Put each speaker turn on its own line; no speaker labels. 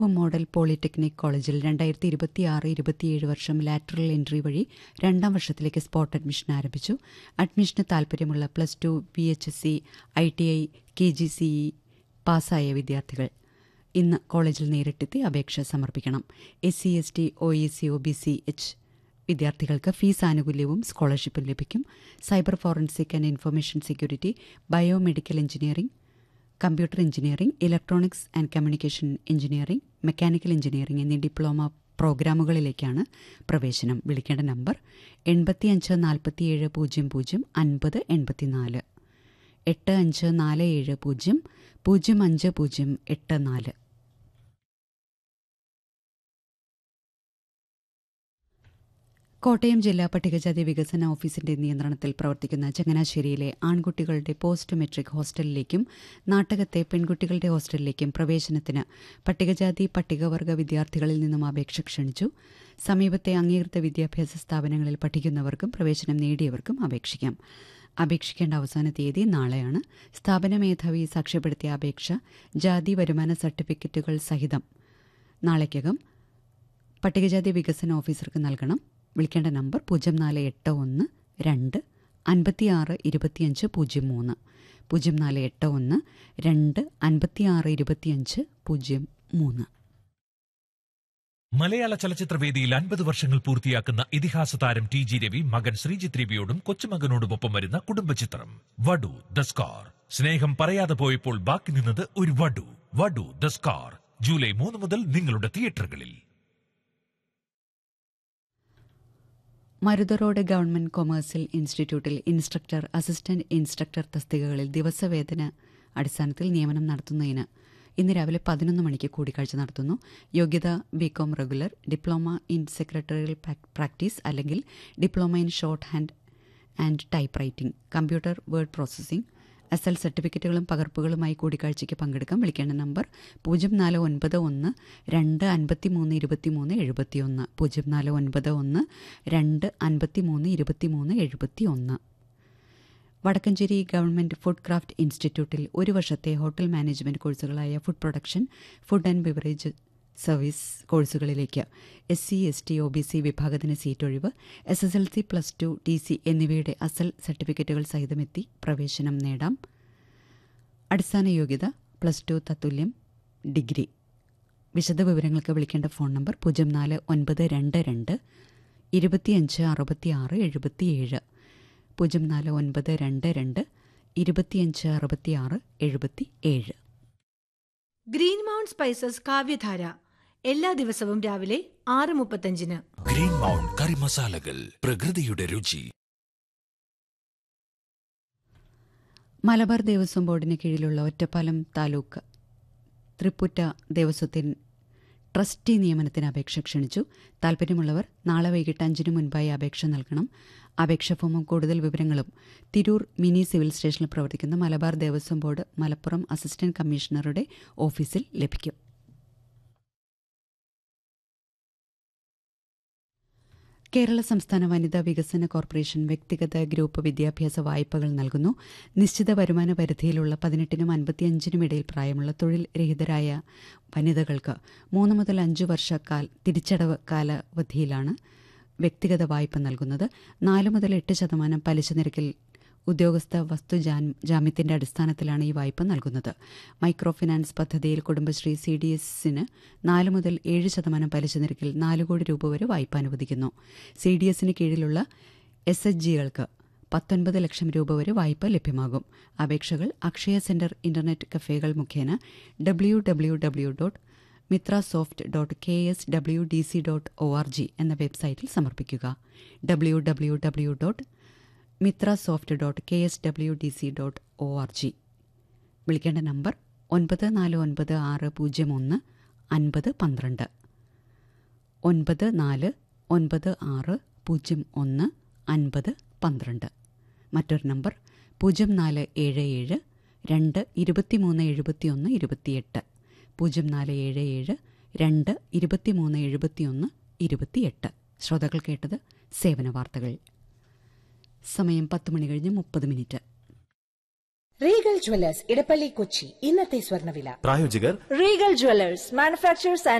model polytechnic കോളേജിൽ രണ്ടായിരത്തി ഇരുപത്തിയാറ് ഇരുപത്തിയേഴ് വർഷം ലാറ്ററൽ എൻട്രി വഴി രണ്ടാം വർഷത്തിലേക്ക് സ്പോട്ട് അഡ്മിഷൻ ആരംഭിച്ചു അഡ്മിഷന് താൽപ്പര്യമുള്ള plus two B H S C I T I K G C E പാസ്സായ വിദ്യാർത്ഥികൾ ഇന്ന് കോളേജിൽ നേരിട്ടെത്തി അപേക്ഷ സമർപ്പിക്കണം S C S T O E C O B C H വിദ്യാർത്ഥികൾക്ക് ഫീസ് ആനുകൂല്യവും സ്കോളർഷിപ്പും ലഭിക്കും cyber forensic and information security biomedical engineering computer engineering electronics and communication engineering mechanical engineering എന്നീ ഡിപ്ലോമ പ്രോഗ്രാമുകളിലേക്കാണ് പ്രവേശനം വിളിക്കേണ്ട നമ്പർ എൺപത്തിയഞ്ച് നാൽപ്പത്തിയേഴ് പൂജ്യം പൂജ്യം അൻപത് എൺപത്തിനാല് എട്ട് അഞ്ച് നാല് ഏഴ് പൂജ്യം പൂജ്യം അഞ്ച് പൂജ്യം എട്ട് നാല് കോട്ടയം ജില്ലാ പട്ടികജാതി വികസന ഓഫീസിന്റെ നിയന്ത്രണത്തിൽ പ്രവർത്തിക്കുന്ന ചങ്ങനാശ്ശേരിയിലെ ആൺകുട്ടികളുടെ പോസ്റ്റ് മെട്രിക് ഹോസ്റ്റലിലേക്കും നാട്ടകത്തെ പെൺകുട്ടികളുടെ ഹോസ്റ്റലിലേക്കും പ്രവേശനത്തിന് പട്ടികജാതി പട്ടികവർഗ വിദ്യാർത്ഥികളിൽ നിന്നും അപേക്ഷ ക്ഷണിച്ചു സമീപത്തെ അംഗീകൃത വിദ്യാഭ്യാസ സ്ഥാപനങ്ങളിൽ പഠിക്കുന്നവർക്കും പ്രവേശനം നേടിയവർക്കും അപേക്ഷിക്കാം അപേക്ഷിക്കേണ്ട അവസാന തീയതി നാളെയാണ് സ്ഥാപന മേധാവി സാക്ഷ്യപ്പെടുത്തിയ അപേക്ഷ ജാതി വരുമാന സർട്ടിഫിക്കറ്റുകൾ സഹിതം നാളേക്കകം പട്ടികജാതി വികസന ഓഫീസർക്ക് നൽകണം വിളിക്കേണ്ട നമ്പർ പൂജ്യം നാല് എട്ട് ഒന്ന് രണ്ട് അൻപത്തിയാറ് ഇരുപത്തിയഞ്ച് പൂജ്യം മൂന്ന് പൂജ്യം നാല് എട്ട് ഒന്ന് രണ്ട് അൻപത്തിയാറ് ഇരുപത്തിയഞ്ച് പൂജ്യം മൂന്ന്
മലയാള ചലച്ചിത്രവേദിയിൽ അൻപത് വർഷങ്ങൾ പൂർത്തിയാക്കുന്ന ഇതിഹാസ താരം ടി ജി രവി മകൻ ശ്രീജിത്ത് രവിയോടും കൊച്ചുമകനോടുമൊപ്പം വരുന്ന കുടുംബചിത്രം വടു ദ സ്കാർ സ്നേഹം പറയാതെ പോയപ്പോൾ ബാക്കി നിന്നത് ഒരു വടു വടു ദ സ്കാർ ജൂലൈ മൂന്ന് മുതൽ നിങ്ങളുടെ തിയേറ്ററുകളിൽ
മരുത റോഡ് ഗവൺമെന്റ് കൊമേഴ്സ്യൽ ഇൻസ്റ്റിറ്റ്യൂട്ടിൽ ഇൻസ്ട്രക്ടർ അസിസ്റ്റന്റ് ഇൻസ്ട്രക്ടർ തസ്തികകളിൽ ദിവസവേതന അടിസ്ഥാനത്തിൽ നിയമനം നടത്തുന്നതിന് ഇന്ന് രാവിലെ പതിനൊന്ന് മണിക്ക് കൂടിക്കാഴ്ച നടത്തുന്നു യോഗ്യത B Com regular diploma in secretarial practice അല്ലെങ്കിൽ diploma in shorthand and typewriting computer word processing S L സർട്ടിഫിക്കറ്റുകളും പകർപ്പുകളുമായി കൂടിക്കാഴ്ചയ്ക്ക് പങ്കെടുക്കാം വിളിക്കേണ്ട നമ്പർ പൂജ്യം നാല് ഒൻപത് ഒന്ന് രണ്ട് അൻപത്തി മൂന്ന് ഇരുപത്തി മൂന്ന് എഴുപത്തി ഒന്ന് പൂജ്യം നാല് ഒൻപത് ഒന്ന് രണ്ട് അൻപത്തി മൂന്ന് ഇരുപത്തി മൂന്ന് എഴുപത്തി ഒന്ന് വടക്കഞ്ചേരി ഗവൺമെന്റ് ഫുഡ് ക്രാഫ്റ്റ് ഇൻസ്റ്റിറ്റ്യൂട്ടിൽ ഒരു വർഷത്തെ ഹോട്ടൽ മാനേജ്മെന്റ് കോഴ്സുകളായ food production food and beverage service കോഴ്സുകളിലേക്ക് S C S T O B C വിഭാഗത്തിന് സീറ്റ് ഒഴിവ് S S L C plus two T C എന്നിവയുടെ അസൽ സർട്ടിഫിക്കറ്റുകൾ സഹിതമെത്തി പ്രവേശനം നേടാം അടിസ്ഥാന യോഗ്യത പ്ലസ് ടു തത്തുല്യം ഡിഗ്രി വിശദവിവരങ്ങൾക്ക് വിളിക്കേണ്ട ഫോൺ നമ്പർ പൂജ്യം നാല് ഒൻപത് രണ്ട് രണ്ട് ഇരുപത്തിയഞ്ച് അറുപത്തിയാറ് എഴുപത്തിയേഴ് പൂജ്യം നാല് ഒൻപത് രണ്ട് രണ്ട് ഇരുപത്തിയഞ്ച് അറുപത്തിയാറ് എഴുപത്തി ഏഴ്
ഗ്രീൻ മൗണ്ട് സ്പൈസസ് കാവ്യധാര എല്ലാ ദിവസവും രാവിലെ ആറ് മുപ്പത്തഞ്ചിന്
ഗ്രീൻ മൗണ്ട് കറി മസാലകൾ പ്രകൃതിയുടെ രുചി
മലബാർ ദേവസ്വം ബോർഡിന് കീഴിലുള്ള ഒറ്റപ്പാലം താലൂക്ക് തൃപ്പുറ്റ ദേവസ്വത്തിന് ട്രസ്റ്റി നിയമനത്തിന് അപേക്ഷ ക്ഷണിച്ചു താൽപ്പര്യമുള്ളവർ നാളെ വൈകിട്ട് അഞ്ചിന് മുൻപായി അപേക്ഷ നൽകണം അപേക്ഷ ഫോമും കൂടുതൽ വിവരങ്ങളും തിരൂർ മിനി സിവിൽ സ്റ്റേഷനിൽ പ്രവർത്തിക്കുന്ന മലബാർ ദേവസ്വം ബോർഡ് മലപ്പുറം അസിസ്റ്റന്റ് കമ്മീഷണറുടെ ഓഫീസിൽ ലഭിക്കും കേരള സംസ്ഥാന വനിതാ വികസന കോർപ്പറേഷൻ വ്യക്തിഗത ഗ്രൂപ്പ് വിദ്യാഭ്യാസ വായ്പകൾ നൽകുന്നു നിശ്ചിത വരുമാന പരിധിയിലുള്ള പതിനെട്ടിനും അൻപത്തിയഞ്ചിനും ഇടയിൽ പ്രായമുള്ള തൊഴിൽ രഹിതരായ വനിതകൾക്ക് മൂന്ന് മുതൽ അഞ്ച് വർഷക്കാൽ തിരിച്ചടവ് കാലാവധിയിലാണ് വ്യക്തിഗത വായ്പ നൽകുന്നത് നാല് മുതൽ എട്ട് ശതമാനം പലിശ നിരക്കിൽ ഉദ്യോഗസ്ഥ വസ്തു ജാമ്യത്തിന്റെ അടിസ്ഥാനത്തിലാണ് ഈ വായ്പ നൽകുന്നത് മൈക്രോ ഫിനാൻസ് പദ്ധതിയിൽ കുടുംബശ്രീ സി ഡി എസിന് നാല് മുതൽ ഏഴ് ശതമാനം പലിശ നിരക്കിൽ നാല് കോടി രൂപ വരെ വായ്പ അനുവദിക്കുന്നു സി ഡി എസിന് കീഴിലുള്ള എസ് എച്ച് ജികൾക്ക് പത്തൊൻപത് ലക്ഷം രൂപ വരെ വായ്പ ലഭ്യമാകും അപേക്ഷകൾ അക്ഷയ സെന്റർ ഇന്റർനെറ്റ് കഫേകൾ മുഖേന W W W dot Mithra soft dot K S W D C dot O R G എന്ന വെബ്സൈറ്റിൽ സമർപ്പിക്കുക W W W dot Mithra soft dot K S W D C dot O R G വിളിക്കേണ്ട number ഒൻപത് നാല് ഒൻപത് ആറ് പൂജ്യം ഒന്ന് അൻപത് പന്ത്രണ്ട് ഒൻപത് നാല് ഒൻപത് ആറ് പൂജ്യം ഒന്ന് അൻപത് പന്ത്രണ്ട് മറ്റൊരു നമ്പർ പൂജ്യം നാല് ഏഴ് ഏഴ് രണ്ട് ഇരുപത്തിമൂന്ന് എഴുപത്തിയൊന്ന് ഇരുപത്തിയെട്ട് പൂജ്യം നാല് ഏഴ് ഏഴ് രണ്ട് ഇരുപത്തിമൂന്ന് എഴുപത്തിയൊന്ന് ഇരുപത്തിയെട്ട് ശ്രോതാക്കൾ കേട്ടത് സേവന വാർത്തകൾ സമയം പത്ത് മണി കഴിഞ്ഞ് മുപ്പത് minute
Regal Jewellers Edappally Kochi ഇന്നത്തെ സ്വർണ്ണവില
പ്രായോജകർ
Regal Jewelers, manufacturers and